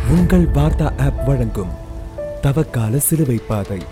உங்கள் வார்த்தா ஆப் வழங்கும் தவக்கால சிலுவை பாதை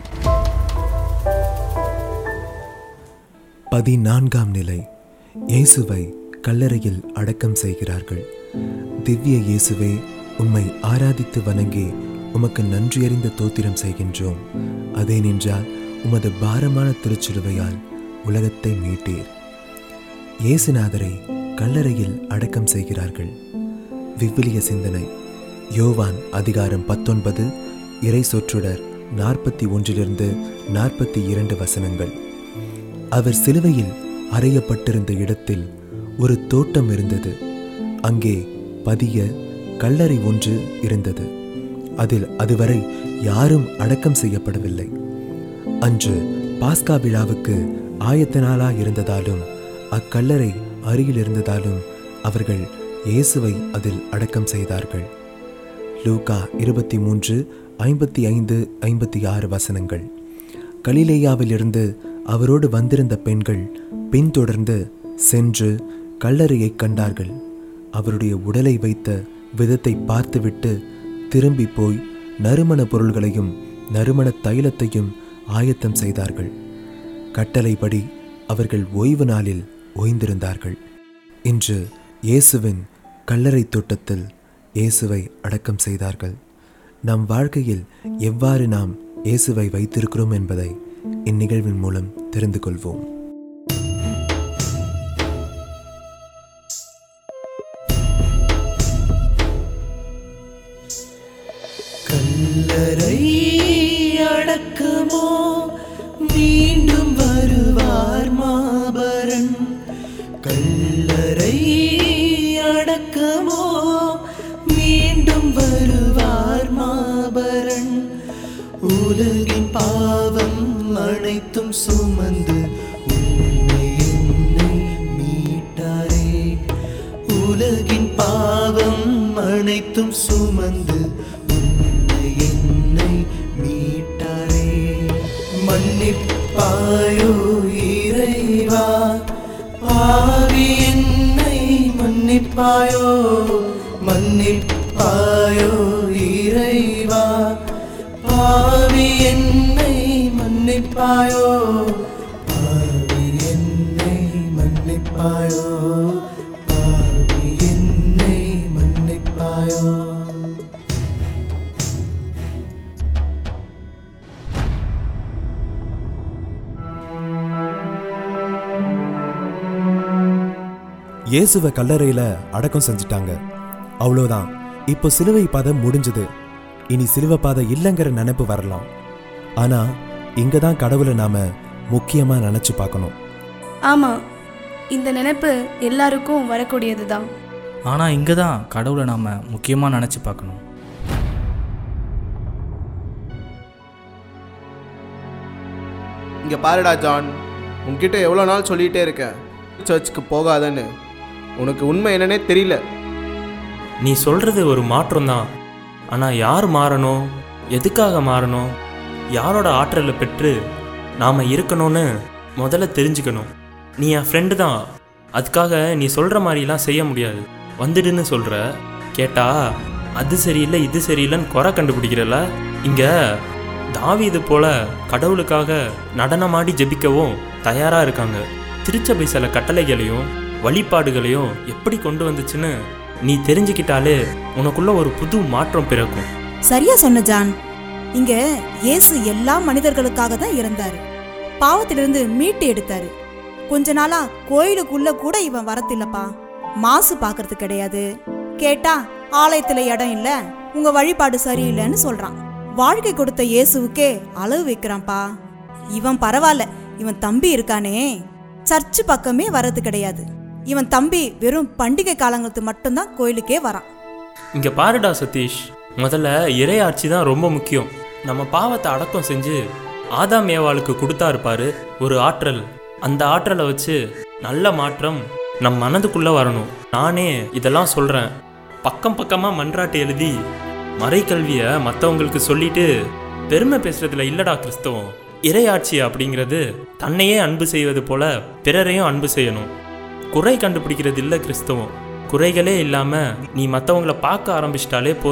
பதினான்காம் நிலை இயேசுவை கல்லறையில் அடக்கம் செய்கிறார்கள் திவ்ய இயேசுவே உம்மை ஆராதித்து வணங்கி உமக்கு நன்றியறிந்த தோத்திரம் செய்கின்றோம் அதேனென்றால் உமது பாரமான திருச்சிலுவையால் உலகத்தை மீட்டீர் இயேசுநாதரை கல்லறையில் அடக்கம் செய்கிறார்கள் விவிலிய சிந்தனை யோவான் அதிகாரம் பத்தொன்பது இறை சொற்றொடர் நாற்பத்தி ஒன்றிலிருந்து நாற்பத்தி இரண்டு வசனங்கள் அவர் சிலுவையில் அறையப்பட்டிருந்த இடத்தில் ஒரு தோட்டம் இருந்தது அங்கே பதிய கல்லறை ஒன்று இருந்தது அதில் அதுவரை யாரும் அடக்கம் செய்யப்படவில்லை அன்று பாஸ்கா விழாவுக்கு ஆயத்த நாளா இருந்ததாலும் அக்கல்லறை அருகில் இருந்ததாலும் அவர்கள் இயேசுவை அதில் அடக்கம் செய்தார்கள் லூகா இருபத்தி மூன்று ஐம்பத்தி ஐந்து ஐம்பத்தி ஆறு வசனங்கள் கலிலேயாவிலிருந்து அவரோடு வந்திருந்த பெண்கள் பின்தொடர்ந்து சென்று கல்லறையை கண்டார்கள் அவருடைய உடலை வைத்த விதத்தை பார்த்துவிட்டு திரும்பி போய் நறுமண பொருள்களையும் நறுமண தைலத்தையும் ஆயத்தம் செய்தார்கள் கட்டளைப்படி அவர்கள் ஓய்வு நாளில் ஓய்ந்திருந்தார்கள் இன்று இயேசுவின் கல்லறை தோட்டத்தில் இயேசுவை அடக்கம் செய்தார்கள் நம் வாழ்க்கையில் எவ்வாறு நாம் இயேசுவை வைத்திருக்கிறோம் என்பதை இந்நிகழ்வின் மூலம் தெரிந்து கொள்வோம் கல்லறை அடக்குமோ மீண்டும் வருவார் மாபரன் கல்லறை அடக்குமோ மீண்டும் வருவார் மாபரன் உலகின் பாவம் அனைத்தும் சுமந்து உன்னை என்னை மீட்டாரே உலகின் பாவம் அனைத்தும் சுமந்து உன்னை என்னை மீட்டாரே மன்னிப்பாயோ இறைவா பாவி என்னை மன்னிப்பாயோ மன்னிப்பாயோ இறைவா பாவி என்னை மன்னிப்பாயோ பாவி என்னை மன்னிப்பாயோ பாவி என்னை மன்னிப்பாயோ இயேசுவை கல்லறையில அடக்கம் செஞ்சுட்டாங்க அவ்வளோதான் இப்போ சிலுவை பாதை முடிஞ்சது இனி சிலுவை பாதை இல்லைங்கிற நினைப்பு வரலாம் ஆனா இங்க தான் கடவுளை நாம முக்கியமா நினைச்சு பார்க்கணும் ஆமா இந்த நினைப்பு எல்லாருக்கும் வரக்கூடியது தான் ஆனால் இங்கே தான் கடவுளை நாம் முக்கியமாக நினச்சி பார்க்கணும் இங்க பாருடா ஜான் உன்கிட்ட எவ்வளோ நாள் சொல்லிகிட்டே இருக்கேன் சர்ச்சுக்கு போகாதன்னு உனக்கு உண்மை என்னன்னே தெரியல நீ சொல்றது ஒரு மாற்றம் தான் ஆனால் யார் மாறணும் எதுக்காக மாறணும் யாரோட ஆற்றலை பெற்று நாம் இருக்கணும்னு முதல்ல தெரிஞ்சுக்கணும் நீ என் ஃப்ரெண்டு தான் அதுக்காக நீ சொல்கிற மாதிரிலாம் செய்ய முடியாது வந்துடுன்னு சொல்கிற கேட்டா அது சரியில்லை இது சரியில்லைன்னு குறை கண்டுபிடிக்கிறல இங்கே தாவீது போல கடவுளுக்காக நடனமாடி ஜெபிக்கவும் தயாராக இருக்காங்க திருச்சபை சில கட்டளைகளையும் வழிபாடுகளையும் எப்படி கொண்டு வந்துச்சுன்னு நீ தெரிஞ்சுக்கிட்டாலே உனக்குள்ள ஒரு புது மாற்றம் பிறக்கும் சரியா சொன்ன ஜான் இங்க இயேசு எல்லா மனிதர்களுக்காக தான் இறந்தாரு பாவத்திலிருந்து மீட்டு எடுத்தாரு கொஞ்ச நாளா கோயிலுக்குள்ள கூட இவன் வரத்தில்லப்பா மாசு பாக்குறது கிடையாது கேட்டா ஆலயத்துல இடம் இல்ல உங்க வழிபாடு சரியில்லைன்னு சொல்றான் வாழ்க்கை கொடுத்த இயேசுவுக்கே அளவு வைக்கிறான்ப்பா இவன் பரவாயில்ல இவன் தம்பி இருக்கானே சர்ச்சு பக்கமே வர்றது கிடையாது இவன் தம்பி வெறும் பண்டிகை காலங்களுக்கு மட்டும்தான் கோயிலுக்கே வரான் இங்கே பாருடா சதீஷ் முதல்ல இறையாட்சி தான் ரொம்ப முக்கியம் நம்ம பாவத்தை அடக்கம் செஞ்சு ஆதாம் ஏவாளுக்கு கொடுத்தாரு பாரு ஒரு ஆற்றல் அந்த ஆற்றலை வச்சு நல்ல மாற்றம் நம் மனதுக்குள்ளே வரணும் நானே இதெல்லாம் சொல்கிறேன் பக்கம் பக்கமாக மன்றாட்டு எழுதி மறைக்கல்வியை மற்றவங்களுக்கு சொல்லிட்டு பெருமை பேசுறதுல இல்லடா கிறிஸ்தவம் இறையாட்சி அப்படிங்கிறது தன்னையே அன்பு செய்வது போல பிறரையும் அன்பு செய்யணும் குறை கண்டுபிடிக்கிறது இல்லை கிறிஸ்தவம் குறைகளே இல்லாமல் நீ மற்றவங்கள பார்க்க ஆரம்பிச்சிட்டாலே போதும்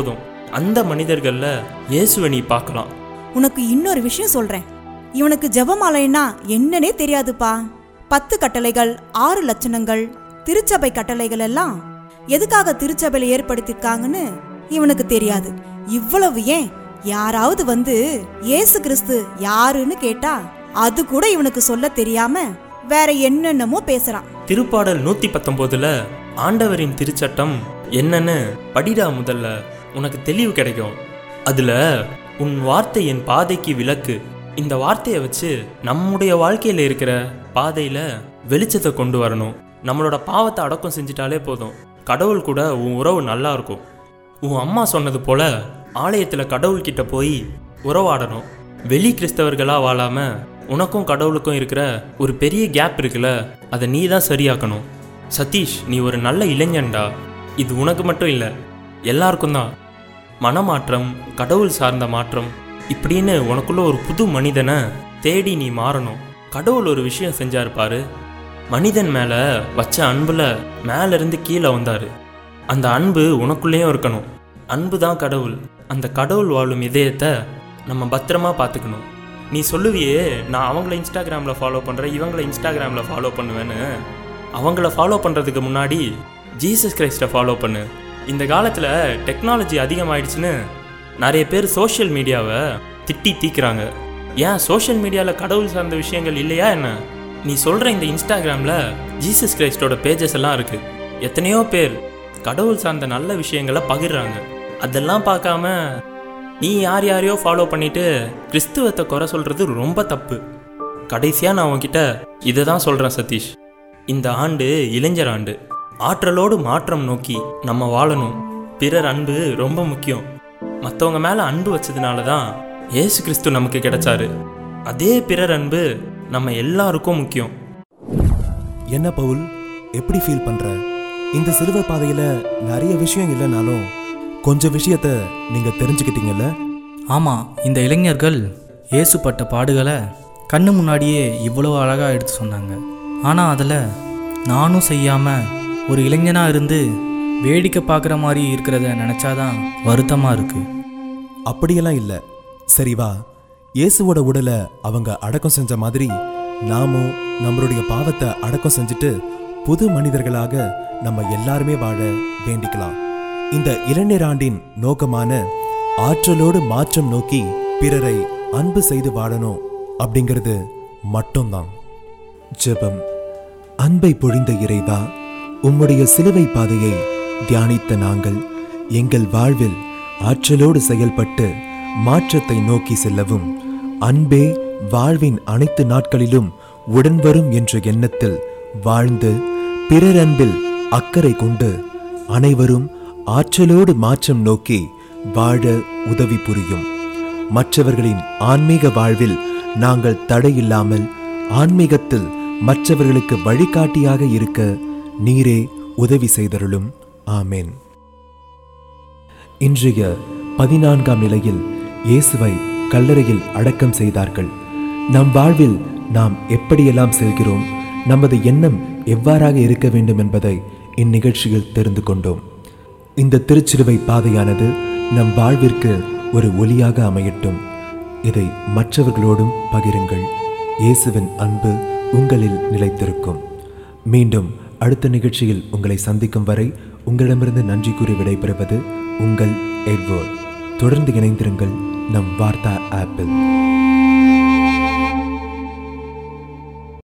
அந்த மனிதர்களில் இயேசுவை நீ பார்க்கலாம் உனக்கு இன்னொரு விஷயம் சொல்றேன் இவனுக்கு ஜெபமாலைன்னா என்னன்னே தெரியாதுப்பா பத்து கட்டளைகள் ஆறு லட்சணங்கள் திருச்சபை கட்டளைகள் எல்லாம் எதுக்காக திருச்சபையில ஏற்படுத்தியிருக்காங்கன்னு இவனுக்கு தெரியாது இவ்வளவு ஏன் யாராவது வந்து இயேசு கிறிஸ்து யாருன்னு கேட்டா அது கூட இவனுக்கு சொல்ல தெரியாம வேற என்னென்னமோ பேசுறான் திருப்பாடல் நூற்றி பத்தொம்போதில் ஆண்டவரின் திருச்சட்டம் என்னன்னு படிடா முதல்ல உனக்கு தெளிவு கிடைக்கும் அதில் உன் வார்த்தை என் பாதைக்கு விளக்கு இந்த வார்த்தையை வச்சு நம்முடைய வாழ்க்கையில் இருக்கிற பாதையில் வெளிச்சத்தை கொண்டு வரணும் நம்மளோட பாவத்தை அடக்கம் செஞ்சிட்டாலே போதும் கடவுள் கூட உன் உறவு நல்லா இருக்கும் உன் அம்மா சொன்னது போல ஆலயத்தில் கடவுள்கிட்ட போய் உறவாடணும் வெளி கிறிஸ்தவர்களாக வாழாம உனக்கும் கடவுளுக்கும் இருக்கிற ஒரு பெரிய கேப் இருக்குல்ல அதை நீ தான் சரியாக்கணும் சதீஷ் நீ ஒரு நல்ல இளைஞன்டா இது உனக்கு மட்டும் இல்லை எல்லாருக்கும் தான் மனமாற்றம் கடவுள் சார்ந்த மாற்றம் இப்படின்னு உனக்குள்ள ஒரு புது மனிதனை தேடி நீ மாறணும் கடவுள் ஒரு விஷயம் செஞ்சாரு பாரு மனிதன் மேலே வச்ச அன்புல மேல இருந்து கீழே வந்தாரு அந்த அன்பு உனக்குள்ளேயும் இருக்கணும் அன்பு தான் கடவுள் அந்த கடவுள் வாழும் இதயத்தை நம்ம பத்திரமா பார்த்துக்கணும் நீ சொல்லுவியே நான் அவங்கள இன்ஸ்டாகிராமில் ஃபாலோ பண்ணுறேன் இவங்கள இன்ஸ்டாகிராமில் ஃபாலோ பண்ணுவேன்னு அவங்கள ஃபாலோ பண்ணுறதுக்கு முன்னாடி ஜீசஸ் கிரைஸ்ட்டை ஃபாலோ பண்ணு இந்த காலத்தில் டெக்னாலஜி அதிகமாயிடுச்சுன்னு நிறைய பேர் சோஷியல் மீடியாவை திட்டி தீக்குறாங்க ஏன் சோஷியல் மீடியாவில் கடவுள் சார்ந்த விஷயங்கள் இல்லையா என்ன நீ சொல்கிற இந்த இன்ஸ்டாகிராமில் ஜீசஸ் கிரைஸ்டோட பேஜஸ் எல்லாம் இருக்குது எத்தனையோ பேர் கடவுள் சார்ந்த நல்ல விஷயங்களை பகிர்றாங்க அதெல்லாம் பார்க்காம நீ யார் யாரையோ ஃபாலோ பண்ணிட்டு கிறிஸ்துவத்தை குறை சொல்கிறது ரொம்ப தப்பு கடைசியாக நான் உன்கிட்ட இதை தான் சொல்கிறேன் சதீஷ் இந்த ஆண்டு இளைஞர் ஆண்டு ஆற்றலோடு மாற்றம் நோக்கி நம்ம வாழணும் பிறர் அன்பு ரொம்ப முக்கியம் மற்றவங்க மேலே அன்பு வச்சதுனால தான் ஏசு கிறிஸ்து நமக்கு கிடைச்சாரு அதே பிறர் அன்பு நம்ம எல்லாருக்கும் முக்கியம் என்ன பவுல் எப்படி ஃபீல் பண்ற இந்த சிலுவை பாதையில நிறைய விஷயம் இல்லைனாலும் கொஞ்சம் விஷயத்த நீங்க தெரிஞ்சுக்கிட்டீங்கல்ல ஆமாம் இந்த இளைஞர்கள் இயேசுப்பட்ட பாடுகளை கண்ணு முன்னாடியே இவ்வளோ அழகாக எடுத்து சொன்னாங்க ஆனால் அதில் நானும் செய்யாமல் ஒரு இளைஞனாக இருந்து வேடிக்கை பார்க்குற மாதிரி இருக்கிறத நினச்சாதான் வருத்தமாக இருக்குது அப்படியெல்லாம் இல்ல சரி வா இயேசுவோட உடலை அவங்க அடக்கம் செஞ்ச மாதிரி நாமும் நம்மளுடைய பாவத்தை அடக்கம் செஞ்சுட்டு புது மனிதர்களாக நம்ம எல்லாருமே வாழ வேண்டிக்கலாம் இந்த இளைஞராண்டின் நோக்கமான ஆற்றலோடு மாற்றம் நோக்கி பிறரை அன்பு செய்து வாழணும் அப்படிங்கிறது மட்டும்தான் ஜெபம் அன்பை பொழிந்த இறைவா உம்முடைய சிலுவை பாதையை தியானித்த நாங்கள் எங்கள் வாழ்வில் ஆற்றலோடு செயல்பட்டு மாற்றத்தை நோக்கி செல்லவும் அன்பே வாழ்வின் அனைத்து நாட்களிலும் உடன் வரும் என்ற எண்ணத்தில் வாழ்ந்து பிறர் அன்பில் அக்கறை கொண்டு அனைவரும் ஆற்றலோடு மாற்றம் நோக்கி வாழ உதவி புரியும் மற்றவர்களின் ஆன்மீக வாழ்வில் நாங்கள் தடையில்லாமல் ஆன்மீகத்தில் மற்றவர்களுக்கு வழிகாட்டியாக இருக்க நீரே உதவி செய்தருளும் ஆமென் இன்றைய பதினான்காம் நிலையில் இயேசுவை கல்லறையில் அடக்கம் செய்தார்கள் நம் வாழ்வில் நாம் எப்படியெல்லாம் செல்கிறோம் நமது எண்ணம் எவ்வாறாக இருக்க வேண்டும் என்பதை இந்நிகழ்ச்சியில் தெரிந்து கொண்டோம் இந்த திருச்சிலுவை பாதையானது நம் வாழ்விற்கு ஒரு ஒளியாக அமையட்டும் இதை மற்றவர்களோடும் பகிருங்கள் இயேசுவின் அன்பு உங்களில் நிலைத்திருக்கும் மீண்டும் அடுத்த நிகழ்ச்சியில் உங்களை சந்திக்கும் வரை உங்களிடமிருந்து நன்றி கூறி விடைபெறுவது உங்கள் எட்வர்ட் தொடர்ந்து இணைந்திருங்கள் நம் வார்த்தா ஆப்பிள்